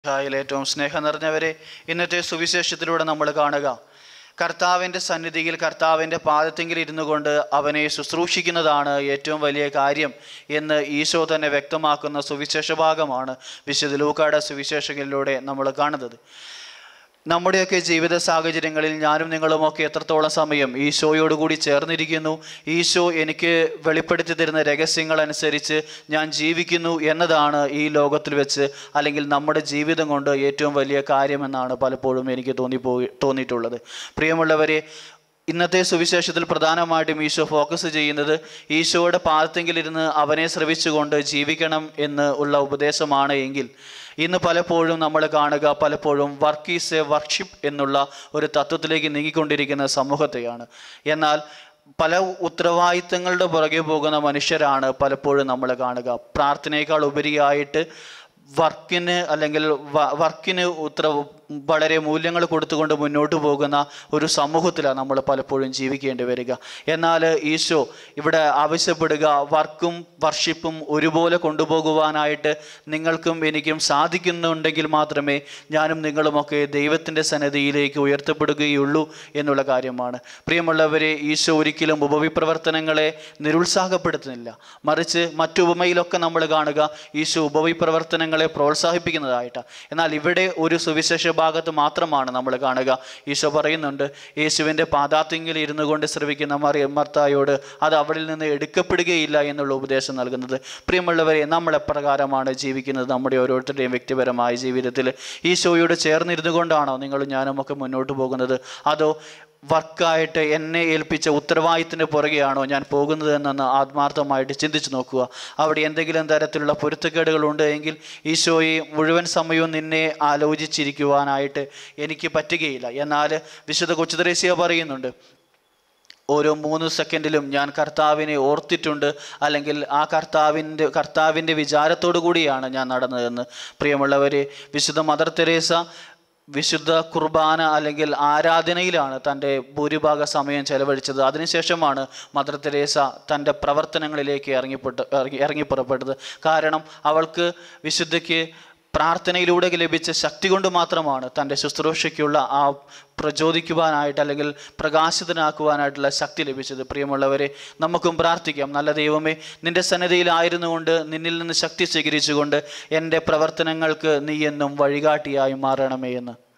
ഹായിൽ ഏറ്റവും സ്നേഹം നിറഞ്ഞവരെ ഇന്നത്തെ സുവിശേഷത്തിലൂടെ നമ്മൾ കാണുക കർത്താവിൻ്റെ സന്നിധിയിൽ കർത്താവിൻ്റെ പാദത്തെങ്കിൽ ഇരുന്നു കൊണ്ട് അവനെ ശുശ്രൂഷിക്കുന്നതാണ് ഏറ്റവും വലിയ കാര്യം എന്ന് ഈശോ തന്നെ വ്യക്തമാക്കുന്ന സുവിശേഷ ഭാഗമാണ് വിശുദ്ധ ലൂക്കായുടെ സുവിശേഷങ്ങളിലൂടെ നമ്മൾ കാണുന്നത് നമ്മുടെയൊക്കെ ജീവിത സാഹചര്യങ്ങളിൽ ഞാനും നിങ്ങളുമൊക്കെ എത്രത്തോളം സമയം ഈശോയോട് കൂടി ചേർന്നിരിക്കുന്നു ഈശോ എനിക്ക് വെളിപ്പെടുത്തി തരുന്ന രഹസ്യങ്ങൾ അനുസരിച്ച് ഞാൻ ജീവിക്കുന്നു എന്നതാണ് ഈ ലോകത്തിൽ വെച്ച് അല്ലെങ്കിൽ നമ്മുടെ ജീവിതം കൊണ്ട് ഏറ്റവും വലിയ കാര്യമെന്നാണ് പലപ്പോഴും എനിക്ക് തോന്നിപ്പോയി തോന്നിയിട്ടുള്ളത് പ്രിയമുള്ളവരെ ഇന്നത്തെ സുവിശേഷത്തിൽ പ്രധാനമായിട്ടും ഈശോ ഫോക്കസ് ചെയ്യുന്നത് ഈശോയുടെ പാദത്തെങ്കിലിരുന്ന് അവനെ ശ്രവിച്ചുകൊണ്ട് ജീവിക്കണം എന്ന് ഉള്ള ഉപദേശമാണ് എങ്കിൽ ഇന്ന് പലപ്പോഴും നമ്മൾ കാണുക പലപ്പോഴും വർക്ക് ഈസ് എ വർഷിപ്പ് എന്നുള്ള ഒരു തത്വത്തിലേക്ക് നീങ്ങിക്കൊണ്ടിരിക്കുന്ന സമൂഹത്തെയാണ് എന്നാൽ പല ഉത്തരവാദിത്തങ്ങളുടെ പുറകെ പോകുന്ന മനുഷ്യരാണ് പലപ്പോഴും നമ്മൾ കാണുക പ്രാർത്ഥനയേക്കാൾ ഉപരിയായിട്ട് വർക്കിന് അല്ലെങ്കിൽ വ- വർക്കിന് ഉത്തര വളരെ മൂല്യങ്ങൾ കൊടുത്തുകൊണ്ട് മുന്നോട്ട് പോകുന്ന ഒരു സമൂഹത്തിലാണ് നമ്മൾ പലപ്പോഴും ജീവിക്കേണ്ടി വരിക എന്നാൽ ഈശോ ഇവിടെ ആവശ്യപ്പെടുക വർക്കും വർഷിപ്പും ഒരുപോലെ കൊണ്ടുപോകുവാനായിട്ട് നിങ്ങൾക്കും എനിക്കും സാധിക്കുന്നുണ്ടെങ്കിൽ മാത്രമേ ഞാനും നിങ്ങളുമൊക്കെ ദൈവത്തിൻ്റെ സന്നദ്ധിയിലേക്ക് ഉയർത്തപ്പെടുകയുള്ളൂ എന്നുള്ള കാര്യമാണ് പ്രിയമുള്ളവരെ ഈശോ ഒരിക്കലും ഉപവിപ്രവർത്തനങ്ങളെ നിരുത്സാഹപ്പെടുത്തുന്നില്ല മറിച്ച് മറ്റു ഉപമയിലൊക്കെ നമ്മൾ കാണുക ഈശോ ഉപവിപ്രവർത്തനങ്ങളെ പ്രോത്സാഹിപ്പിക്കുന്നതായിട്ടാണ് എന്നാൽ ഇവിടെ ഒരു സുവിശേഷ ഭാഗത്ത് മാത്രമാണ് നമ്മൾ കാണുക ഈശോ പറയുന്നുണ്ട് യേശുവിൻ്റെ പാദാത്തിങ്കിൽ ഇരുന്നു കൊണ്ട് ശ്രവിക്കുന്ന മറിയ മർത്തായോട് അത് അവളിൽ നിന്ന് എടുക്കപ്പെടുകയില്ല എന്നുള്ള ഉപദേശം നൽകുന്നത് പ്രിയമുള്ളവരെ നമ്മൾ എപ്രകാരമാണ് ജീവിക്കുന്നത് നമ്മുടെ ഓരോരുത്തരുടെയും വ്യക്തിപരമായ ജീവിതത്തിൽ ഈശോയോട് ചേർന്നിരുന്നു കൊണ്ടാണോ നിങ്ങളും ഞാനും ഒക്കെ മുന്നോട്ട് പോകുന്നത് അതോ വർക്കായിട്ട് എന്നെ ഏൽപ്പിച്ച ഉത്തരവാദിത്തത്തിന് പുറകെയാണോ ഞാൻ പോകുന്നത് എന്നൊന്ന് ആത്മാർത്ഥമായിട്ട് ചിന്തിച്ചു നോക്കുക അവിടെ എന്തെങ്കിലും തരത്തിലുള്ള പൊരുത്തക്കേടുകൾ ഉണ്ട് എങ്കിൽ ഈശോയെ മുഴുവൻ സമയവും നിന്നെ ആലോചിച്ചിരിക്കുവാനായിട്ട് എനിക്ക് പറ്റുകയില്ല എന്നാൽ വിശുദ്ധ കൊച്ചുദ്രേസ്യ പറയുന്നുണ്ട് ഓരോ മൂന്ന് സെക്കൻഡിലും ഞാൻ കർത്താവിനെ ഓർത്തിട്ടുണ്ട് അല്ലെങ്കിൽ ആ കർത്താവിൻ്റെ കർത്താവിൻ്റെ വിചാരത്തോടു കൂടിയാണ് ഞാൻ നടന്നതെന്ന് പ്രിയമുള്ളവരെ വിശുദ്ധ മദർ തെരേസ വിശുദ്ധ കുർബാന അല്ലെങ്കിൽ ആരാധനയിലാണ് തൻ്റെ ഭൂരിഭാഗ സമയം ചെലവഴിച്ചത് അതിനുശേഷമാണ് മദർ തെരേസ തൻ്റെ പ്രവർത്തനങ്ങളിലേക്ക് ഇറങ്ങിപ്പെട്ട് ഇറങ്ങി ഇറങ്ങിപ്പുറപ്പെട്ടത് കാരണം അവൾക്ക് വിശുദ്ധയ്ക്ക് പ്രാർത്ഥനയിലൂടെ ലഭിച്ച ശക്തി കൊണ്ട് മാത്രമാണ് തൻ്റെ ശുശ്രൂഷയ്ക്കുള്ള ആ പ്രചോദിക്കുവാനായിട്ട് അല്ലെങ്കിൽ പ്രകാശിതനാക്കുവാനായിട്ടുള്ള ശക്തി ലഭിച്ചത് പ്രിയമുള്ളവരെ നമുക്കും പ്രാർത്ഥിക്കാം നല്ല ദൈവമേ നിൻ്റെ സന്നദ്ധയിലായിരുന്നുകൊണ്ട് നിന്നിൽ നിന്ന് ശക്തി സ്വീകരിച്ചുകൊണ്ട് എൻ്റെ പ്രവർത്തനങ്ങൾക്ക് നീ എന്നും വഴികാട്ടിയായി മാറണമേ എന്ന്